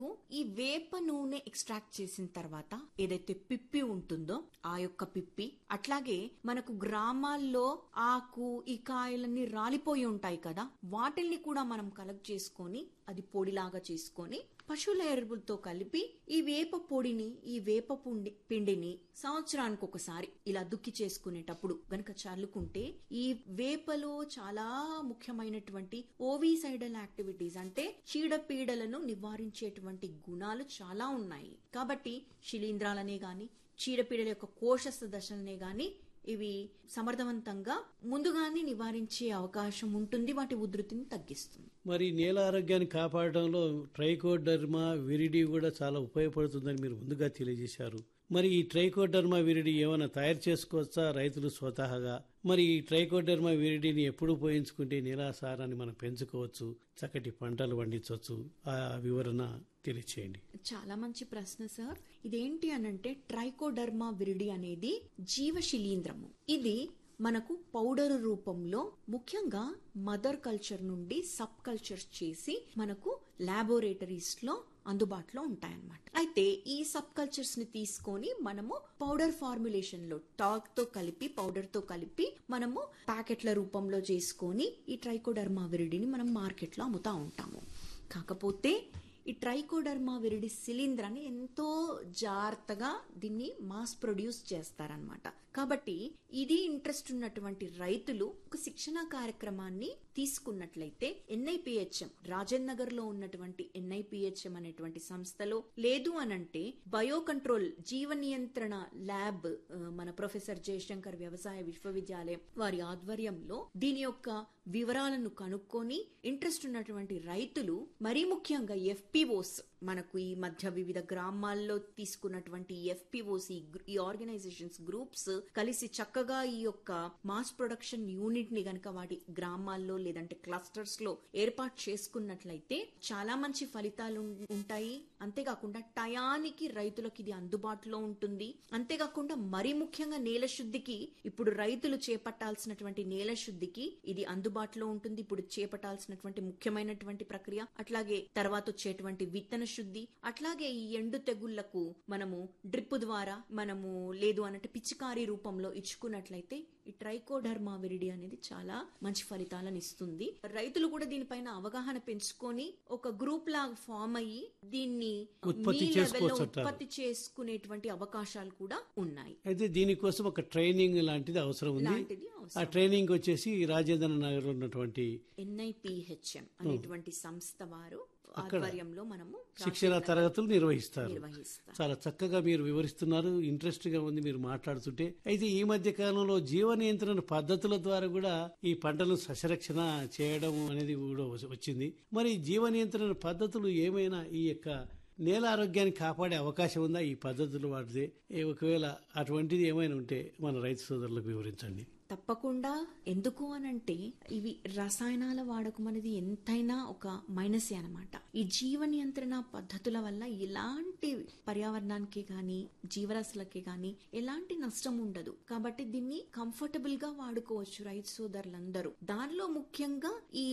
ఈ వేప నూనె ఎక్స్ట్రాక్ట్ చేసిన తర్వాత ఏదైతే పిప్పి ఉంటుందో ఆ యొక్క పిప్పి అట్లాగే మనకు గ్రామాల్లో ఆకు ఈ కాయలన్నీ రాలిపోయి ఉంటాయి కదా వాటిల్ని కూడా మనం కలెక్ట్ చేసుకొని అది పొడిలాగా చేసుకొని పశువుల ఎరువులతో కలిపి ఈ వేప పొడిని ఈ వేప పుండి పిండిని సంవత్సరానికి ఒకసారి ఇలా దుక్కి చేసుకునేటప్పుడు గనక చల్లుకుంటే ఈ వేపలో చాలా ముఖ్యమైనటువంటి ఓవిసైడల్ యాక్టివిటీస్ అంటే చీడపీడలను నివారించేటువంటి గుణాలు చాలా ఉన్నాయి కాబట్టి శిలీంధ్రాలనే గాని చీడపీడల యొక్క కోశస్థ దశలనే గాని ఇవి సమర్థవంతంగా ముందుగానే నివారించే అవకాశం ఉంటుంది వాటి ఉధృతిని తగ్గిస్తుంది మరి నేల ఆరోగ్యాన్ని కాపాడడంలో ట్రైకోడర్మా విరిడి కూడా చాలా ఉపయోగపడుతుందని మీరు ముందుగా తెలియజేశారు మరి ఈ ట్రైకోడర్మా విరిడి ఏమైనా తయారు చేసుకోవచ్చా రైతులు స్వతహాగా మరి ఈ ట్రైకోడర్మా విరిడిని ఎప్పుడు ఉపయోగించుకుంటే నీలాసారాన్ని మనం పెంచుకోవచ్చు చక్కటి పంటలు పండించవచ్చు ఆ వివరణ తెలియచేయండి చాలా మంచి ప్రశ్న సార్ ఇదేంటి అనంటే ట్రైకోడర్మా విరిడి అనేది జీవశిలీంద్రము ఇది మనకు పౌడర్ రూపంలో ముఖ్యంగా మదర్ కల్చర్ నుండి సబ్ కల్చర్స్ చేసి మనకు లాబొరేటరీస్ లో అందుబాటులో ఉంటాయన్నమాట అయితే ఈ సబ్ కల్చర్స్ ని తీసుకొని మనము పౌడర్ ఫార్ములేషన్ లో టాక్ తో కలిపి పౌడర్ తో కలిపి మనము ప్యాకెట్ల రూపంలో చేసుకొని ఈ ట్రైకోడర్మా విరిడిని మనం మార్కెట్ లో అమ్ముతా ఉంటాము కాకపోతే ఈ ట్రైకోడర్మా విరిడి శిలీంధ్రాన్ని ఎంతో జాగ్రత్తగా దీన్ని మాస్ ప్రొడ్యూస్ చేస్తారనమాట కాబట్టి ఇది ఇంట్రెస్ట్ ఉన్నటువంటి రైతులు ఒక శిక్షణ కార్యక్రమాన్ని తీసుకున్నట్లయితే ఎన్ఐపిహెచ్ఎం రాజేంద్ర నగర్ లో ఉన్నటువంటి ఎన్ఐపిహెచ్ఎం అనేటువంటి సంస్థలో లేదు అనంటే బయో కంట్రోల్ జీవ నియంత్రణ ల్యాబ్ ఆ, మన ప్రొఫెసర్ జయశంకర్ వ్యవసాయ విశ్వవిద్యాలయం వారి ఆధ్వర్యంలో దీని యొక్క వివరాలను కనుక్కొని ఇంట్రెస్ట్ ఉన్నటువంటి రైతులు మరీ ముఖ్యంగా ఎఫ్పిఓస్ మనకు ఈ మధ్య వివిధ గ్రామాల్లో తీసుకున్నటువంటి ఎఫ్పిఓస్ ఈ గ్రూ- ఈ ఆర్గనైజేషన్స్ గ్రూప్స్ కలిసి చక్కగా ఈ యొక్క మాస్ ప్రొడక్షన్ యూనిట్ ని గనక వాటి గ్రామాల్లో లేదంటే క్లస్టర్స్ లో ఏర్పాటు చేసుకున్నట్లయితే చాలా మంచి ఫలితాలు ఉం- ఉంటాయి అంతేకాకుండా టయానికి రైతులకు ఇది అందుబాటులో ఉంటుంది అంతేకాకుండా మరీ ముఖ్యంగా నేల శుద్ధికి ఇప్పుడు రైతులు చేపట్టాల్సినటువంటి నేల శుద్ధికి ఇది అందుబాటులో ఉంటుంది ఇప్పుడు చేపట్టాల్సినటువంటి ముఖ్యమైనటువంటి ప్రక్రియ అట్లాగే తర్వాత వచ్చేటువంటి విత్తన శుద్ధి అట్లాగే ఈ ఎండు తెగుళ్లకు మనము డ్రిప్ ద్వారా మనము లేదు అన్నట్టు పిచికారీ రూపంలో ఇచ్చుకున్నట్లయితే ఈ ట్రైకోడర్మా విరిడి అనేది చాలా మంచి ఫలితాలను ఇస్తుంది రైతులు కూడా దీనిపైన అవగాహన పెంచుకొని ఒక గ్రూప్ లాగా ఫామ్ అయ్యి దీన్ని ఉత్పత్తి మీ లెవెల్లో చేసుకోవచ్చు అంటారు. ఉత్పత్తి చేసుకునేటువంటి అవకాశాలు కూడా ఉన్నాయి అయితే దీనికోసం ఒక ట్రైనింగ్ లాంటిది అవసరం ఉంది లాంటిది అవసరం. ఆ ట్రైనింగ్ వచ్చేసి రాజేంద్ర నగర్ లో ఉన్నటువంటి ఎన్ఐపిహెచ్ఎం అనేటువంటి సంస్థ వారు ఆధ్వర్యంలో మనము శిక్షణ తరగతులు నిర్వహిస్తారు నిర్వహిస్తాం చాలా చక్కగా మీరు వివరిస్తున్నారు ఇంట్రెస్ట్ గా ఉంది మీరు మాట్లాడుతుంటే అయితే ఈ మధ్య కాలంలో జీవ నియంత్రణ పద్ధతుల ద్వారా కూడా ఈ పంటలను సస్యరక్షణ చేయడం అనేది కూడా వచ్చి- వచ్చింది మరి జీవ నియంత్రణ పద్ధతులు ఏమైనా ఈ యొక్క నేల ఆరోగ్యాన్ని కాపాడే అవకాశం ఉందా ఈ పద్ధతులు వాడితే ఏ ఒకవేళ అటువంటిది ఏమైనా ఉంటే మన రైతు సోదరులకు వివరించండి తప్పకుండా ఎందుకు అనంటే ఇవి రసాయనాల వాడకం అనేది ఎంతైనా ఒక మైనసే అనమాట ఈ జీవ నియంత్రణ పద్ధతుల వల్ల ఎలాంటి పర్యావరణానికి గాని జీవరాశులకి గాని ఎలాంటి నష్టం ఉండదు కాబట్టి దీన్ని కంఫర్టబుల్ గా వాడుకోవచ్చు రైతు సోదరులందరూ దానిలో ముఖ్యంగా ఈ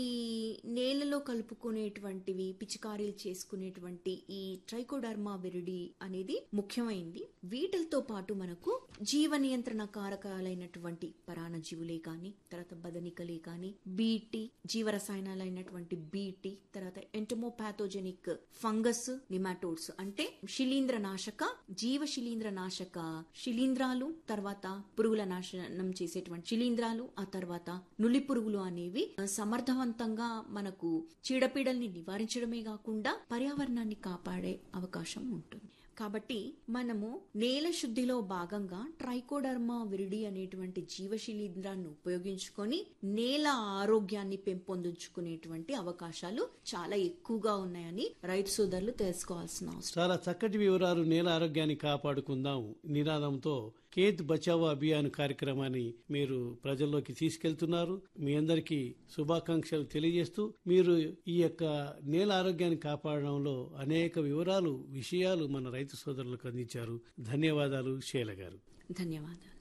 నేలలో కలుపుకునేటువంటివి పిచికారీలు చేసుకునేటువంటి ఈ ట్రైకోడర్మా విరిడి అనేది ముఖ్యమైంది వీటితో పాటు మనకు జీవ నియంత్రణ కారకాలైనటువంటి పరాణజీవులే కాని తర్వాత బదనికలే కాని బీటీ జీవరసాయనాలైనటువంటి బీటీ తర్వాత ఎంటమోపాథోజెనిక్ ఫంగస్ నిమాటోడ్స్ అంటే శిలీంద్ర నాశక జీవ శిలీంద్ర నాశక శిలీంధ్రాలు తర్వాత పురుగుల నాశనం చేసేటువంటి శిలీంధ్రాలు ఆ తర్వాత నులి పురుగులు అనేవి సమర్థవంతంగా మనకు చీడపీడల్ని నివారించడమే కాకుండా పర్యావరణాన్ని కాపాడే అవకాశం ఉంటుంది కాబట్టి మనము నేల శుద్ధిలో భాగంగా ట్రైకోడర్మా విరిడి అనేటువంటి జీవశిలీంధ్రాన్ని ఉపయోగించుకొని నేల ఆరోగ్యాన్ని పెంపొందించుకునేటువంటి అవకాశాలు చాలా ఎక్కువగా ఉన్నాయని రైతు సోదరులు తెలుసుకోవాల్సిన అవసరం చాలా చక్కటి వివరాలు నేల ఆరోగ్యాన్ని కాపాడుకుందాం నినాదంతో కేత్ బచావో అభియాన్ కార్యక్రమాన్ని మీరు ప్రజల్లోకి తీసుకెళ్తున్నారు మీ అందరికీ శుభాకాంక్షలు తెలియజేస్తూ మీరు ఈ యొక్క నేల ఆరోగ్యాన్ని కాపాడడంలో అనేక వివరాలు విషయాలు మన రైతు సోదరులకు అందించారు ధన్యవాదాలు శైల గారు ధన్యవాదాలు